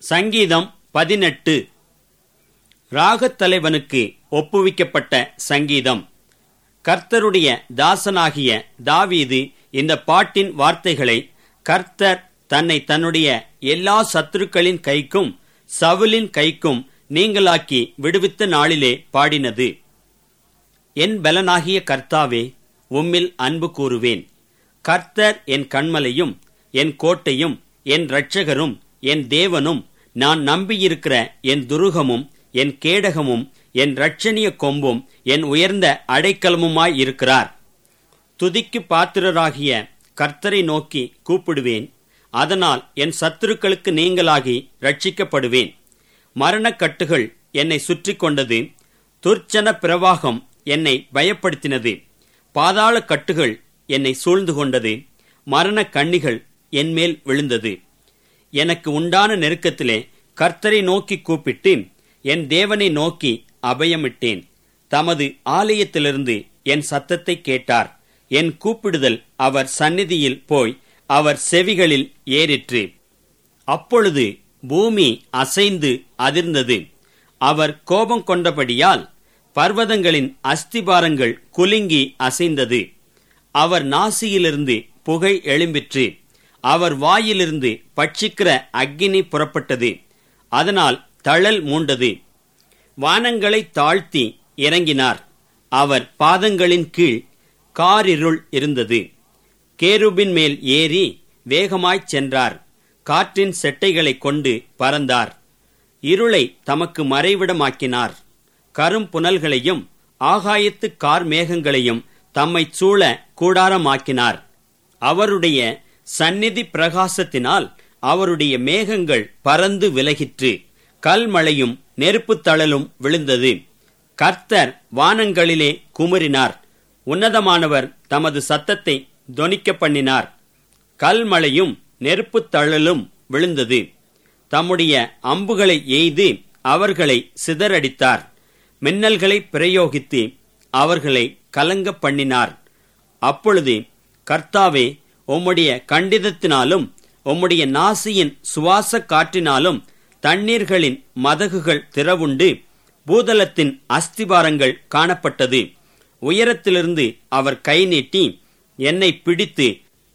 சங்கீதம் பதினெட்டு ராகத் தலைவனுக்கு ஒப்புவிக்கப்பட்ட சங்கீதம் கர்த்தருடைய தாசனாகிய தாவீது இந்த பாட்டின் வார்த்தைகளை கர்த்தர் தன்னை தன்னுடைய எல்லா சத்துருக்களின் கைக்கும் சவுலின் கைக்கும் நீங்களாக்கி விடுவித்த நாளிலே பாடினது என் பலனாகிய கர்த்தாவே உம்மில் அன்பு கூறுவேன் கர்த்தர் என் கண்மலையும் என் கோட்டையும் என் இரட்சகரும் என் தேவனும் நான் நம்பியிருக்கிற என் துருகமும் என் கேடகமும் என் இரட்சணிய கொம்பும் என் உயர்ந்த அடைக்கலமுமாயிருக்கிறார் துதிக்கு பாத்திரராகிய கர்த்தரை நோக்கி கூப்பிடுவேன் அதனால் என் சத்துருக்களுக்கு நீங்களாகி ரட்சிக்கப்படுவேன் மரணக்கட்டுகள் என்னை சுற்றி கொண்டது துர்ச்சன பிரவாகம் என்னை பயப்படுத்தினது பாதாள கட்டுகள் என்னை சூழ்ந்து கொண்டது மரண கண்ணிகள் என்மேல் விழுந்தது எனக்கு உண்டான நெருக்கத்திலே கர்த்தரை நோக்கி கூப்பிட்டு என் தேவனை நோக்கி அபயமிட்டேன் தமது ஆலயத்திலிருந்து என் சத்தத்தை கேட்டார் என் கூப்பிடுதல் அவர் சந்நிதியில் போய் அவர் செவிகளில் ஏறிற்று அப்பொழுது பூமி அசைந்து அதிர்ந்தது அவர் கோபம் கொண்டபடியால் பர்வதங்களின் அஸ்திபாரங்கள் குலுங்கி அசைந்தது அவர் நாசியிலிருந்து புகை எழும்பிற்று அவர் வாயிலிருந்து பட்சிக்கிற அக்கினி புறப்பட்டது அதனால் தழல் மூண்டது வானங்களை தாழ்த்தி இறங்கினார் அவர் பாதங்களின் கீழ் காரிருள் இருந்தது கேருபின் மேல் ஏறி வேகமாய்ச் சென்றார் காற்றின் செட்டைகளைக் கொண்டு பறந்தார் இருளை தமக்கு மறைவிடமாக்கினார் கரும் புனல்களையும் ஆகாயத்து கார் மேகங்களையும் தம்மைச் சூழ கூடாரமாக்கினார் அவருடைய சந்நிதி பிரகாசத்தினால் அவருடைய மேகங்கள் பறந்து விலகிற்று கல்மழையும் நெருப்புத் தழலும் விழுந்தது கர்த்தர் வானங்களிலே குமுறினார் உன்னதமானவர் தமது சத்தத்தை தொனிக்க பண்ணினார் கல்மழையும் நெருப்புத் தழலும் விழுந்தது தம்முடைய அம்புகளை எய்து அவர்களை சிதறடித்தார் மின்னல்களை பிரயோகித்து அவர்களை கலங்க பண்ணினார் அப்பொழுது கர்த்தாவே உம்முடைய கண்டிதத்தினாலும் உம்முடைய நாசியின் சுவாச காற்றினாலும் தண்ணீர்களின் மதகுகள் திறவுண்டு பூதலத்தின் அஸ்திபாரங்கள் காணப்பட்டது உயரத்திலிருந்து அவர் கை நீட்டி என்னை பிடித்து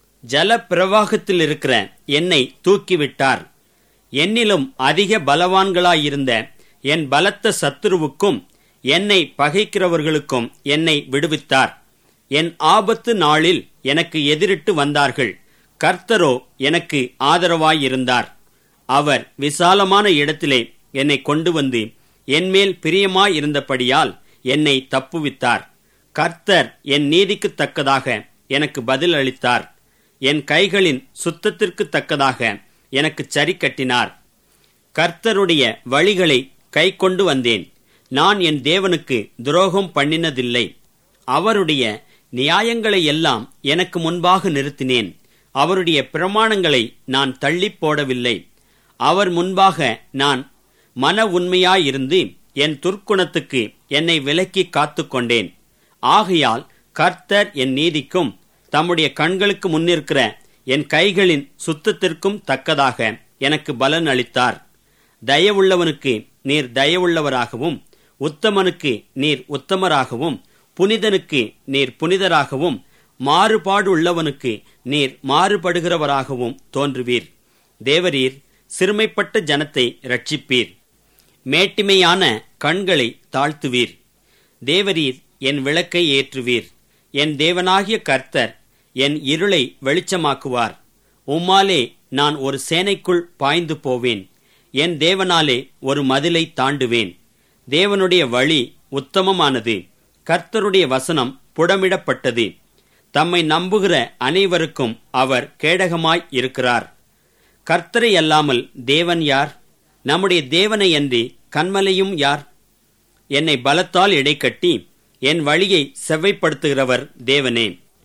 ஜல பிரவாகத்தில் இருக்கிற என்னை தூக்கிவிட்டார் என்னிலும் அதிக பலவான்களாயிருந்த என் பலத்த சத்துருவுக்கும் என்னை பகைக்கிறவர்களுக்கும் என்னை விடுவித்தார் என் ஆபத்து நாளில் எனக்கு எதிரிட்டு வந்தார்கள் கர்த்தரோ எனக்கு ஆதரவாயிருந்தார் அவர் விசாலமான இடத்திலே என்னை கொண்டு வந்து என்மேல் பிரியமாயிருந்தபடியால் என்னை தப்புவித்தார் கர்த்தர் என் நீதிக்கு தக்கதாக எனக்கு பதில் அளித்தார் என் கைகளின் சுத்தத்திற்கு தக்கதாக எனக்கு சரி கட்டினார் கர்த்தருடைய வழிகளை கை கொண்டு வந்தேன் நான் என் தேவனுக்கு துரோகம் பண்ணினதில்லை அவருடைய நியாயங்களை எல்லாம் எனக்கு முன்பாக நிறுத்தினேன் அவருடைய பிரமாணங்களை நான் தள்ளிப் போடவில்லை அவர் முன்பாக நான் மன உண்மையாயிருந்து என் துர்க்குணத்துக்கு என்னை விலக்கி காத்துக்கொண்டேன் ஆகையால் கர்த்தர் என் நீதிக்கும் தம்முடைய கண்களுக்கு முன்னிருக்கிற என் கைகளின் சுத்தத்திற்கும் தக்கதாக எனக்கு பலன் அளித்தார் தயவுள்ளவனுக்கு நீர் தயவுள்ளவராகவும் உத்தமனுக்கு நீர் உத்தமராகவும் புனிதனுக்கு நீர் புனிதராகவும் மாறுபாடு உள்ளவனுக்கு நீர் மாறுபடுகிறவராகவும் தோன்றுவீர் தேவரீர் சிறுமைப்பட்ட ஜனத்தை ரட்சிப்பீர் மேட்டிமையான கண்களை தாழ்த்துவீர் தேவரீர் என் விளக்கை ஏற்றுவீர் என் தேவனாகிய கர்த்தர் என் இருளை வெளிச்சமாக்குவார் உம்மாலே நான் ஒரு சேனைக்குள் பாய்ந்து போவேன் என் தேவனாலே ஒரு மதிலை தாண்டுவேன் தேவனுடைய வழி உத்தமமானது கர்த்தருடைய வசனம் புடமிடப்பட்டது தம்மை நம்புகிற அனைவருக்கும் அவர் கேடகமாய் இருக்கிறார் கர்த்தரை அல்லாமல் தேவன் யார் நம்முடைய தேவனை அன்றி கண்மலையும் யார் என்னை பலத்தால் இடைக்கட்டி என் வழியை செவ்வைப்படுத்துகிறவர் தேவனே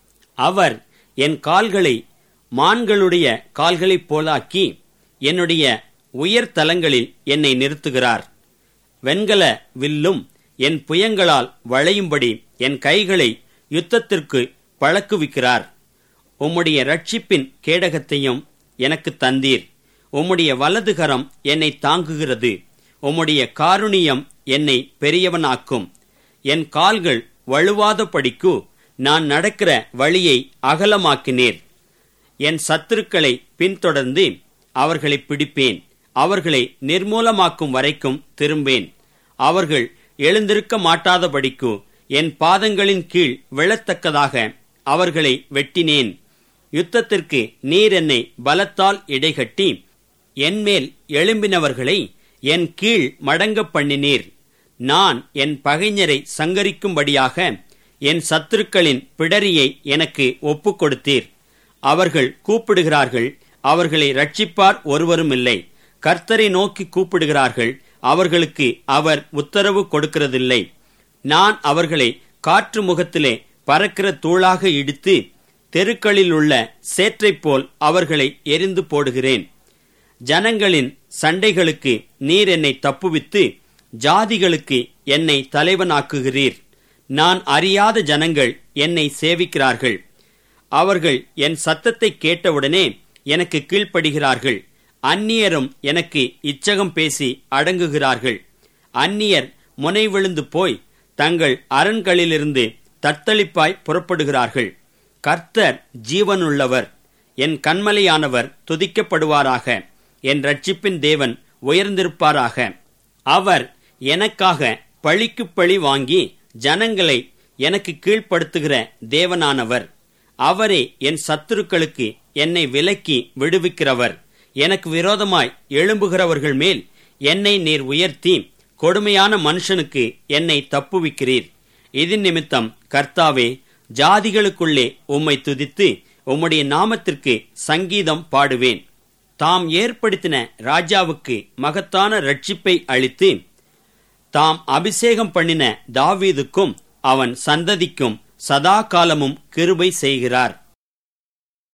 அவர் என் கால்களை மான்களுடைய கால்களைப் போலாக்கி என்னுடைய உயர் தலங்களில் என்னை நிறுத்துகிறார் வெண்கல வில்லும் என் புயங்களால் வளையும்படி என் கைகளை யுத்தத்திற்கு பழக்குவிக்கிறார் உம்முடைய ரட்சிப்பின் கேடகத்தையும் எனக்கு தந்தீர் உம்முடைய வலதுகரம் என்னை தாங்குகிறது உம்முடைய காருணியம் என்னை பெரியவனாக்கும் என் கால்கள் வழுவாத படிக்கு நான் நடக்கிற வழியை அகலமாக்கினேர் என் சத்துருக்களை பின்தொடர்ந்து அவர்களை பிடிப்பேன் அவர்களை நிர்மூலமாக்கும் வரைக்கும் திரும்பேன் அவர்கள் எழுந்திருக்க மாட்டாதபடிக்கு என் பாதங்களின் கீழ் விழத்தக்கதாக அவர்களை வெட்டினேன் யுத்தத்திற்கு நீர் என்னை பலத்தால் இடைகட்டி என்மேல் எழும்பினவர்களை என் கீழ் மடங்க பண்ணினீர் நான் என் பகைஞரை சங்கரிக்கும்படியாக என் சத்துருக்களின் பிடரியை எனக்கு ஒப்புக் கொடுத்தீர் அவர்கள் கூப்பிடுகிறார்கள் அவர்களை ரட்சிப்பார் ஒருவரும் இல்லை கர்த்தரை நோக்கி கூப்பிடுகிறார்கள் அவர்களுக்கு அவர் உத்தரவு கொடுக்கிறதில்லை நான் அவர்களை காற்று முகத்திலே பறக்கிற தூளாக இடித்து தெருக்களில் உள்ள சேற்றைப் போல் அவர்களை எரிந்து போடுகிறேன் ஜனங்களின் சண்டைகளுக்கு நீர் என்னை தப்புவித்து ஜாதிகளுக்கு என்னை தலைவனாக்குகிறீர் நான் அறியாத ஜனங்கள் என்னை சேவிக்கிறார்கள் அவர்கள் என் சத்தத்தை கேட்டவுடனே எனக்கு கீழ்ப்படுகிறார்கள் அந்நியரும் எனக்கு இச்சகம் பேசி அடங்குகிறார்கள் அந்நியர் முனை விழுந்து போய் தங்கள் அரண்களிலிருந்து தத்தளிப்பாய் புறப்படுகிறார்கள் கர்த்தர் ஜீவனுள்ளவர் என் கண்மலையானவர் துதிக்கப்படுவாராக என் ரட்சிப்பின் தேவன் உயர்ந்திருப்பாராக அவர் எனக்காக பழிக்கு பழி வாங்கி ஜனங்களை எனக்கு கீழ்ப்படுத்துகிற தேவனானவர் அவரே என் சத்துருக்களுக்கு என்னை விலக்கி விடுவிக்கிறவர் எனக்கு விரோதமாய் எழும்புகிறவர்கள் மேல் என்னை நீர் உயர்த்தி கொடுமையான மனுஷனுக்கு என்னை தப்புவிக்கிறீர் இது நிமித்தம் கர்த்தாவே ஜாதிகளுக்குள்ளே உம்மை துதித்து உம்முடைய நாமத்திற்கு சங்கீதம் பாடுவேன் தாம் ஏற்படுத்தின ராஜாவுக்கு மகத்தான ரட்சிப்பை அளித்து தாம் அபிஷேகம் பண்ணின தாவீதுக்கும் அவன் சந்ததிக்கும் சதா காலமும் கிருபை செய்கிறார்